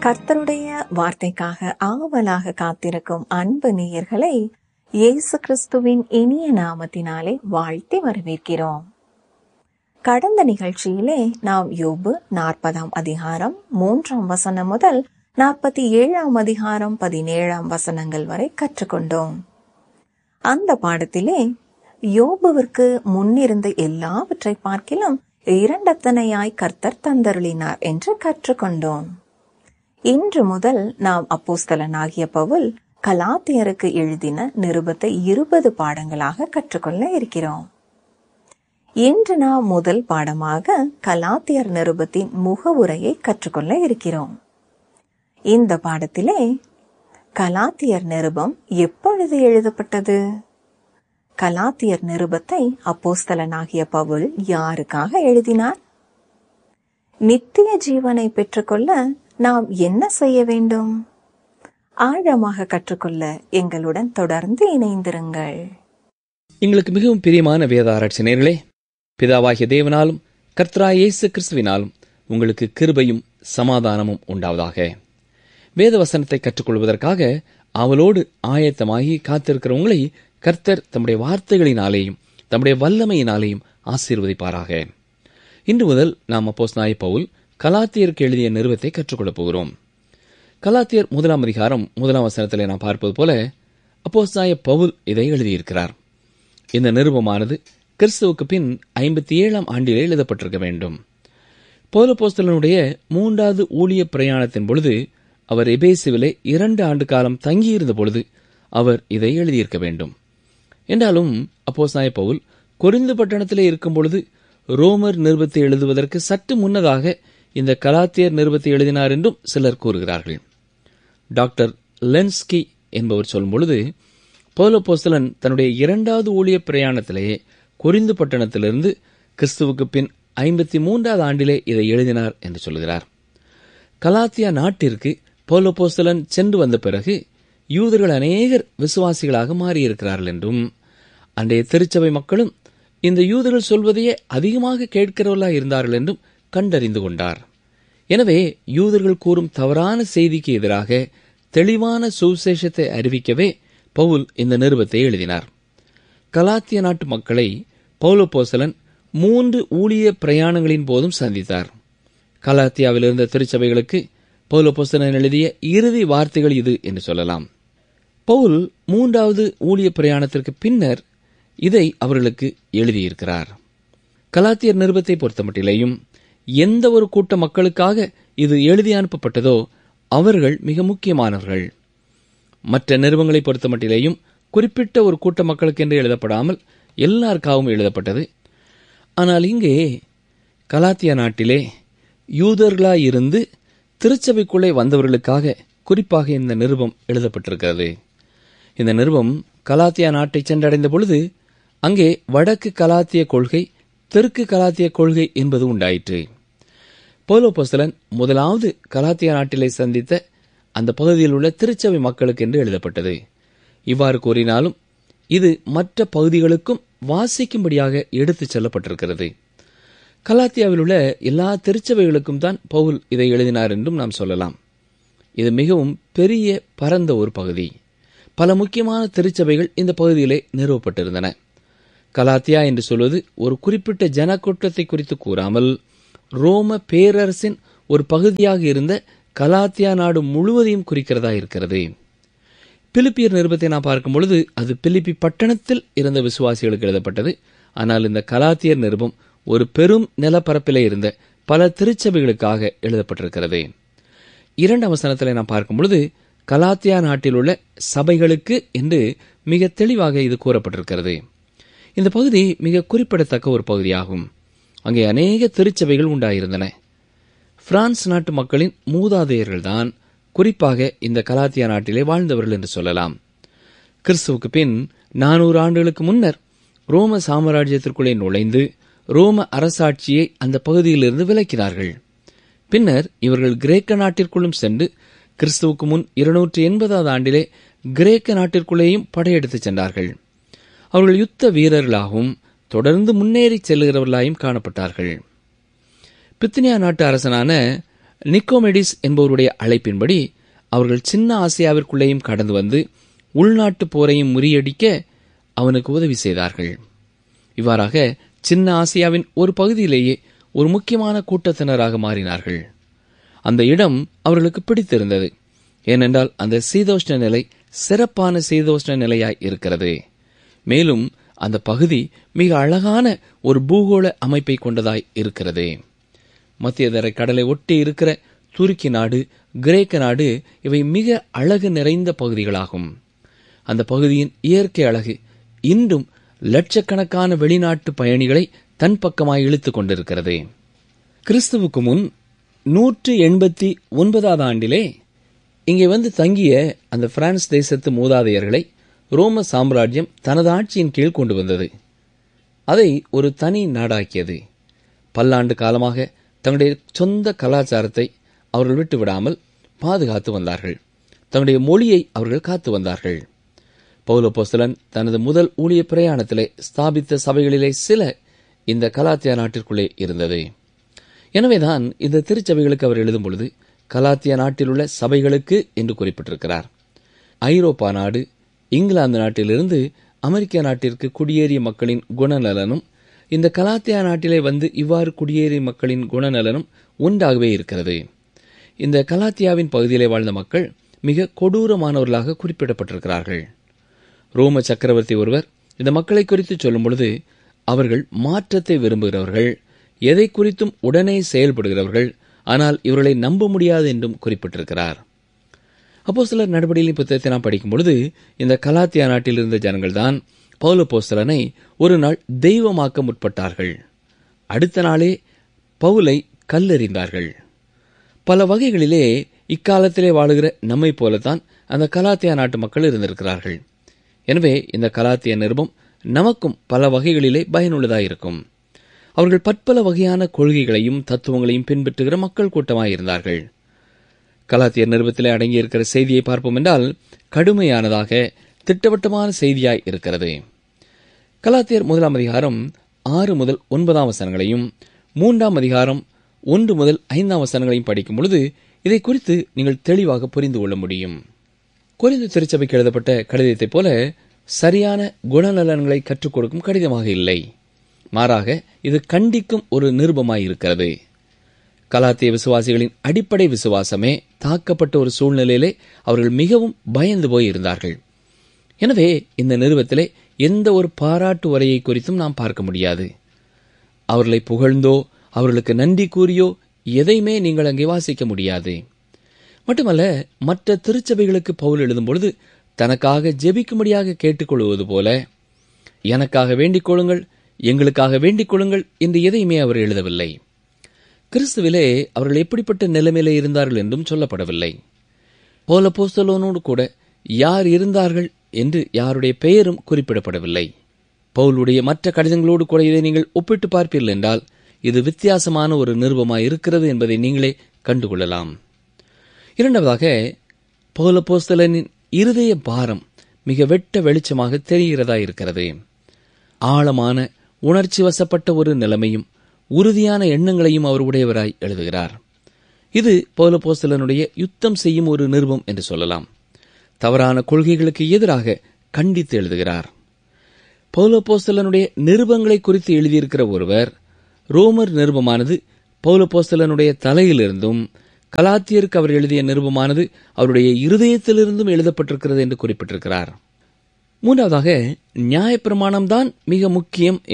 கர்த்தருடைய வார்த்தைக்காக ஆவலாக காத்திருக்கும் அன்பு நேயர்களை இயேசு கிறிஸ்துவின் இனிய நாமத்தினாலே வாழ்த்தி வரவேற்கிறோம் கடந்த நிகழ்ச்சியிலே நாம் யோபு நாற்பதாம் அதிகாரம் மூன்றாம் வசனம் முதல் நாற்பத்தி ஏழாம் அதிகாரம் பதினேழாம் வசனங்கள் வரை கற்றுக்கொண்டோம் அந்த பாடத்திலே யோபுவிற்கு முன்னிருந்த எல்லாவற்றை பார்க்கிலும் இரண்டத்தனையாய் கர்த்தர் தந்தருளினார் என்று கற்றுக்கொண்டோம் இன்று முதல் நாம் அப்போஸ்தலனாகிய பவுல் கலாத்தியருக்கு எழுதின நிருபத்தை இருபது பாடங்களாக கற்றுக்கொள்ள இருக்கிறோம் இன்று நாம் முதல் பாடமாக கலாத்தியர் நிருபத்தின் முகவுரையை கற்றுக்கொள்ள இருக்கிறோம் இந்த பாடத்திலே கலாத்தியர் நிருபம் எப்பொழுது எழுதப்பட்டது கலாத்தியர் நிருபத்தை அப்போஸ்தலனாகிய பவுல் யாருக்காக எழுதினார் நித்திய ஜீவனை பெற்றுக்கொள்ள நாம் என்ன செய்ய வேண்டும் ஆழமாக கற்றுக்கொள்ள எங்களுடன் தொடர்ந்து இணைந்திருங்கள் எங்களுக்கு மிகவும் பிரியமான வேத ஆராய்ச்சி நேர்களே பிதாவாகிய தேவனாலும் கர்த்தராய் இயேசு கிறிஸ்துவினாலும் உங்களுக்கு கிருபையும் சமாதானமும் உண்டாவதாக வேத வசனத்தை கற்றுக்கொள்வதற்காக அவளோடு ஆயத்தமாகி காத்திருக்கிற உங்களை கர்த்தர் தம்முடைய வார்த்தைகளினாலேயும் தம்முடைய வல்லமையினாலேயும் ஆசீர்வதிப்பாராக இன்று முதல் நாம் அப்போஸ் நாய் பவுல் கலாத்தியருக்கு எழுதிய நிறுவத்தை கற்றுக்கொள்ளப் போகிறோம் கலாத்தியர் முதலாம் அதிகாரம் முதலாம் வசனத்திலே நாம் பார்ப்பது போல அப்போஸ் நாய பவுல் இதை எழுதியிருக்கிறார் இந்த நிருபமானது கிறிஸ்துவுக்கு பின் ஐம்பத்தி ஏழாம் ஆண்டிலே எழுதப்பட்டிருக்க வேண்டும் பௌலபோஸ்தலனுடைய மூன்றாவது ஊழிய பிரயாணத்தின் பொழுது அவர் எபேசுவிலே இரண்டு ஆண்டு காலம் தங்கியிருந்த பொழுது அவர் இதை எழுதியிருக்க வேண்டும் என்றாலும் அப்போஸ்நாய பவுல் கொரிந்து பட்டணத்திலே இருக்கும் பொழுது ரோமர் நிருபத்தை எழுதுவதற்கு சற்று முன்னதாக இந்த கலாத்தியர் நிருபத்தை எழுதினார் என்றும் சிலர் கூறுகிறார்கள் டாக்டர் லென்ஸ்கி என்பவர் சொல்லும் பொழுது பௌலபோஸ்தலன் தன்னுடைய இரண்டாவது ஊழிய பிரயாணத்திலேயே கொரிந்து பட்டணத்திலிருந்து கிறிஸ்துவுக்கு பின் ஐம்பத்தி மூன்றாவது ஆண்டிலே இதை எழுதினார் என்று சொல்கிறார் கலாத்தியா நாட்டிற்கு பௌலபோஸ்தலன் சென்று வந்த பிறகு யூதர்கள் அநேகர் விசுவாசிகளாக மாறியிருக்கிறார்கள் என்றும் அன்றைய திருச்சபை மக்களும் இந்த யூதர்கள் சொல்வதையே அதிகமாக கேட்கிறவர்களாக இருந்தார்கள் என்றும் கண்டறிந்து கொண்டார் எனவே யூதர்கள் கூறும் தவறான செய்திக்கு எதிராக தெளிவான சுவிசேஷத்தை அறிவிக்கவே பவுல் இந்த நிருபத்தை எழுதினார் கலாத்திய நாட்டு மக்களை பௌலபோசலன் மூன்று ஊழிய பிரயாணங்களின் போதும் சந்தித்தார் கலாத்தியாவில் இருந்த திருச்சபைகளுக்கு பௌலபோசலன் எழுதிய இறுதி வார்த்தைகள் இது என்று சொல்லலாம் பவுல் மூன்றாவது ஊழிய பிரயாணத்திற்கு பின்னர் இதை அவர்களுக்கு எழுதியிருக்கிறார் கலாத்தியர் நிருபத்தை பொறுத்தமட்டிலேயும் எந்த ஒரு கூட்ட மக்களுக்காக இது எழுதி அனுப்பப்பட்டதோ அவர்கள் மிக முக்கியமானவர்கள் மற்ற நிறுவனங்களை பொறுத்தமட்டிலேயும் குறிப்பிட்ட ஒரு கூட்ட மக்களுக்கென்று எழுதப்படாமல் எல்லாருக்காகவும் எழுதப்பட்டது ஆனால் இங்கே கலாத்தியா நாட்டிலே யூதர்களாயிருந்து திருச்சபைக்குள்ளே வந்தவர்களுக்காக குறிப்பாக இந்த நிருபம் எழுதப்பட்டிருக்கிறது இந்த நிருபம் கலாத்தியா நாட்டை சென்றடைந்த பொழுது அங்கே வடக்கு கலாத்திய கொள்கை தெற்கு கலாத்திய கொள்கை என்பது உண்டாயிற்று போலோபோஸ்தலன் முதலாவது கலாத்தியா நாட்டிலே சந்தித்த அந்த பகுதியில் உள்ள திருச்சபை மக்களுக்கு என்று எழுதப்பட்டது இவ்வாறு கூறினாலும் இது மற்ற பகுதிகளுக்கும் வாசிக்கும்படியாக எடுத்துச் செல்லப்பட்டிருக்கிறது கலாத்தியாவில் உள்ள எல்லா திருச்சபைகளுக்கும் தான் பவுல் இதை எழுதினார் என்றும் நாம் சொல்லலாம் இது மிகவும் பெரிய பரந்த ஒரு பகுதி பல முக்கியமான திருச்சபைகள் இந்த பகுதியிலே நிறுவப்பட்டிருந்தன கலாத்தியா என்று சொல்வது ஒரு குறிப்பிட்ட ஜனக்கூட்டத்தை குறித்து கூறாமல் ரோம பேரரசின் ஒரு பகுதியாக இருந்த கலாத்தியா நாடு முழுவதையும் குறிக்கிறதா இருக்கிறது பிலிப்பியர் நிருபத்தை நான் பார்க்கும் பொழுது அது பிலிப்பி பட்டணத்தில் இருந்த விசுவாசிகளுக்கு எழுதப்பட்டது ஆனால் இந்த கலாத்தியர் நிருபம் ஒரு பெரும் நிலப்பரப்பிலே இருந்த பல திருச்சபைகளுக்காக எழுதப்பட்டிருக்கிறது இரண்டாம் வசனத்தில் நாம் பார்க்கும் பொழுது கலாத்தியா நாட்டில் உள்ள சபைகளுக்கு என்று மிக தெளிவாக இது கூறப்பட்டிருக்கிறது இந்த பகுதி மிக குறிப்பிடத்தக்க ஒரு பகுதியாகும் அங்கே அநேக திருச்சபைகள் உண்டாயிருந்தன பிரான்ஸ் நாட்டு மக்களின் மூதாதையர்கள்தான் குறிப்பாக இந்த கலாத்தியா நாட்டிலே வாழ்ந்தவர்கள் என்று சொல்லலாம் கிறிஸ்துவுக்கு பின் நானூறு ஆண்டுகளுக்கு முன்னர் ரோம சாம்ராஜ்யத்திற்குள்ளே நுழைந்து ரோம அரசாட்சியை அந்த பகுதியிலிருந்து விலக்கினார்கள் பின்னர் இவர்கள் கிரேக்க நாட்டிற்குள்ளும் சென்று கிறிஸ்துவுக்கு முன் இருநூற்றி எண்பதாவது ஆண்டிலே கிரேக்க நாட்டிற்குள்ளேயும் படையெடுத்துச் சென்றார்கள் அவர்கள் யுத்த வீரர்களாகவும் தொடர்ந்து முன்னேறி செல்லுகிறவர்களாயும் காணப்பட்டார்கள் பித்தினியா நாட்டு அரசனான நிக்கோமெடிஸ் என்பவருடைய அழைப்பின்படி அவர்கள் சின்ன ஆசியாவிற்குள்ளேயும் கடந்து வந்து உள்நாட்டு போரையும் முறியடிக்க அவனுக்கு உதவி செய்தார்கள் இவ்வாறாக சின்ன ஆசியாவின் ஒரு பகுதியிலேயே ஒரு முக்கியமான கூட்டத்தினராக மாறினார்கள் அந்த இடம் அவர்களுக்கு பிடித்திருந்தது ஏனென்றால் அந்த சீதோஷ்ண நிலை சிறப்பான சீதோஷ்ண நிலையாய் இருக்கிறது மேலும் அந்த பகுதி மிக அழகான ஒரு பூகோள அமைப்பை கொண்டதாய் இருக்கிறது மத்தியதரை கடலை ஒட்டி இருக்கிற துருக்கி நாடு கிரேக்க நாடு இவை மிக அழகு நிறைந்த பகுதிகளாகும் அந்த பகுதியின் இயற்கை அழகு இன்றும் லட்சக்கணக்கான வெளிநாட்டு பயணிகளை தன் பக்கமாய் இழுத்துக் கொண்டிருக்கிறது கிறிஸ்துவுக்கு முன் நூற்று எண்பத்தி ஒன்பதாவது ஆண்டிலே இங்கே வந்து தங்கிய அந்த பிரான்ஸ் தேசத்து மூதாதையர்களை ரோம சாம்ராஜ்யம் தனது ஆட்சியின் கீழ் கொண்டு வந்தது அதை ஒரு தனி நாடாக்கியது பல்லாண்டு காலமாக தங்களுடைய சொந்த கலாச்சாரத்தை அவர்கள் விட்டு விடாமல் பாதுகாத்து வந்தார்கள் தங்களுடைய மொழியை அவர்கள் காத்து வந்தார்கள் பௌலபோஸ்தலன் தனது முதல் ஊழிய பிரயாணத்திலே ஸ்தாபித்த சபைகளிலே சில இந்த கலாத்தியா நாட்டிற்குள்ளே இருந்தது எனவேதான் இந்த திருச்சபைகளுக்கு அவர் எழுதும் பொழுது கலாத்தியா நாட்டில் உள்ள சபைகளுக்கு என்று குறிப்பிட்டிருக்கிறார் ஐரோப்பா நாடு இங்கிலாந்து நாட்டிலிருந்து அமெரிக்க நாட்டிற்கு குடியேறிய மக்களின் குணநலனும் இந்த கலாத்தியா நாட்டிலே வந்து இவ்வாறு குடியேறிய மக்களின் குணநலனும் ஒன்றாகவே இருக்கிறது இந்த கலாத்தியாவின் பகுதியிலே வாழ்ந்த மக்கள் மிக கொடூரமானவர்களாக குறிப்பிடப்பட்டிருக்கிறார்கள் ரோம சக்கரவர்த்தி ஒருவர் இந்த மக்களை குறித்து சொல்லும் பொழுது அவர்கள் மாற்றத்தை விரும்புகிறவர்கள் எதை குறித்தும் உடனே செயல்படுகிறவர்கள் ஆனால் இவர்களை நம்ப முடியாது என்றும் குறிப்பிட்டிருக்கிறார் அப்போ சிலர் நடவடிக்கையின் புத்தகத்தை நாம் படிக்கும் பொழுது இந்த கலாத்தியா நாட்டில் இருந்த ஜனங்கள்தான் பௌல போஸ்தலனை ஒரு நாள் தெய்வமாக்க முற்பட்டார்கள் அடுத்த நாளே பவுலை கல்லெறிந்தார்கள் பல வகைகளிலே இக்காலத்திலே வாழுகிற நம்மை போலத்தான் அந்த கலாத்தியா நாட்டு மக்கள் இருந்திருக்கிறார்கள் எனவே இந்த கலாத்திய நிருபம் நமக்கும் பல வகைகளிலே பயனுள்ளதாயிருக்கும் அவர்கள் பற்பல வகையான கொள்கைகளையும் தத்துவங்களையும் பின்பற்றுகிற மக்கள் கூட்டமாயிருந்தார்கள் கலாத்தியர் நிருபத்திலே அடங்கியிருக்கிற செய்தியை பார்ப்போம் என்றால் கடுமையானதாக திட்டவட்டமான செய்தியாய் இருக்கிறது கலாத்தியர் முதலாம் அதிகாரம் ஆறு முதல் ஒன்பதாம் வசனங்களையும் மூன்றாம் அதிகாரம் ஒன்று முதல் ஐந்தாம் வசனங்களையும் படிக்கும் பொழுது இதை குறித்து நீங்கள் தெளிவாக புரிந்து கொள்ள முடியும் குறிந்து திருச்சபைக்கு எழுதப்பட்ட கடிதத்தைப் போல சரியான குணநலன்களை கற்றுக் கொடுக்கும் கடிதமாக இல்லை மாறாக இது கண்டிக்கும் ஒரு நிருபமாய் இருக்கிறது கலாத்திய விசுவாசிகளின் அடிப்படை விசுவாசமே தாக்கப்பட்ட ஒரு சூழ்நிலையிலே அவர்கள் மிகவும் பயந்து போய் இருந்தார்கள் எனவே இந்த நிறுவத்திலே எந்த ஒரு பாராட்டு உரையை குறித்தும் நாம் பார்க்க முடியாது அவர்களை புகழ்ந்தோ அவர்களுக்கு நன்றி கூறியோ எதையுமே நீங்கள் அங்கே வாசிக்க முடியாது மட்டுமல்ல மற்ற திருச்சபைகளுக்கு பவுல் எழுதும் பொழுது தனக்காக ஜெபிக்கும்படியாக கேட்டுக்கொள்வது போல எனக்காக வேண்டிக் கொள்ளுங்கள் எங்களுக்காக வேண்டிக் கொள்ளுங்கள் என்று எதையுமே அவர் எழுதவில்லை கிறிஸ்துவிலே அவர்கள் எப்படிப்பட்ட நிலைமையிலே இருந்தார்கள் என்றும் சொல்லப்படவில்லை போல போஸ்தலோனோடு கூட யார் இருந்தார்கள் என்று யாருடைய பெயரும் குறிப்பிடப்படவில்லை பவுலுடைய மற்ற கடிதங்களோடு கூட இதை நீங்கள் ஒப்பிட்டு பார்ப்பீர்கள் என்றால் இது வித்தியாசமான ஒரு நிருபமாய் இருக்கிறது என்பதை நீங்களே கண்டுகொள்ளலாம் இரண்டாவதாக பௌலபோஸ்தலனின் இருதய பாரம் மிக வெட்ட வெளிச்சமாக தெரிகிறதா இருக்கிறது ஆழமான உணர்ச்சி வசப்பட்ட ஒரு நிலைமையும் உறுதியான எண்ணங்களையும் அவர் உடையவராய் எழுதுகிறார் இது பௌலபோஸ்தலனுடைய யுத்தம் செய்யும் ஒரு நிருபம் என்று சொல்லலாம் தவறான கொள்கைகளுக்கு எதிராக கண்டித்து எழுதுகிறார் பௌலபோஸ்தலனுடைய நிருபங்களை குறித்து எழுதியிருக்கிற ஒருவர் ரோமர் நிருபமானது பௌலபோஸ்தலனுடைய தலையிலிருந்தும் கலாத்தியருக்கு அவர் எழுதிய நிருபமானது அவருடைய இருதயத்திலிருந்தும் எழுதப்பட்டிருக்கிறது என்று குறிப்பிட்டிருக்கிறார் மூன்றாவதாக நியாயப்பிரமாணம்தான் மிக முக்கியம்